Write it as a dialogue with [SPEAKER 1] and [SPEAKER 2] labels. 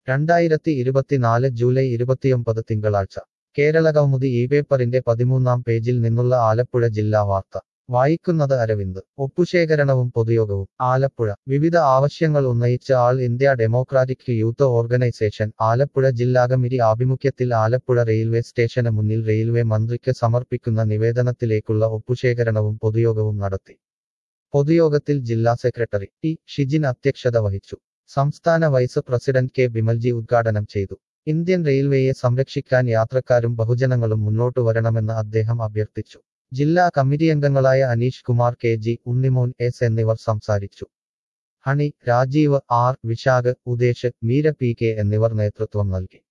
[SPEAKER 1] രണ്ടായിരത്തി ഇരുപത്തിനാല് ജൂലൈ ഇരുപത്തിയൊമ്പത് തിങ്കളാഴ്ച കേരളകൗമുദി ഈ പേപ്പറിന്റെ പതിമൂന്നാം പേജിൽ നിന്നുള്ള ആലപ്പുഴ ജില്ലാ വാർത്ത വായിക്കുന്നത് അരവിന്ദ് ഒപ്പുശേഖരണവും പൊതുയോഗവും ആലപ്പുഴ വിവിധ ആവശ്യങ്ങൾ ഉന്നയിച്ച All India Democratic Youth Organisation Alappuzha ജില്ലാ കമ്മിറ്റി ആഭിമുഖ്യത്തിൽ ആലപ്പുഴ റെയിൽവേ സ്റ്റേഷന് മുന്നിൽ റെയിൽവേ മന്ത്രിക്ക് സമർപ്പിക്കുന്ന നിവേദനത്തിലേക്കുള്ള ഒപ്പുശേഖരണവും പൊതുയോഗവും നടത്തി പൊതുയോഗത്തിൽ ജില്ലാ സെക്രട്ടറി ടി ഷിജിൻ അധ്യക്ഷത വഹിച്ചു സംസ്ഥാന വൈസ് പ്രസിഡന്റ് കെ ബിമൽജി ഉദ്ഘാടനം ചെയ്തു ഇന്ത്യൻ റെയിൽവേയെ സംരക്ഷിക്കാൻ യാത്രക്കാരും ബഹുജനങ്ങളും മുന്നോട്ടു വരണമെന്ന് അദ്ദേഹം അഭ്യർത്ഥിച്ചു ജില്ലാ കമ്മിറ്റി അംഗങ്ങളായ Aneesh Kumar K G Unnimon S എന്നിവർ സംസാരിച്ചു Honey Rajeev R Vishakh Udesh Meera P K എന്നിവർ നേതൃത്വം നൽകി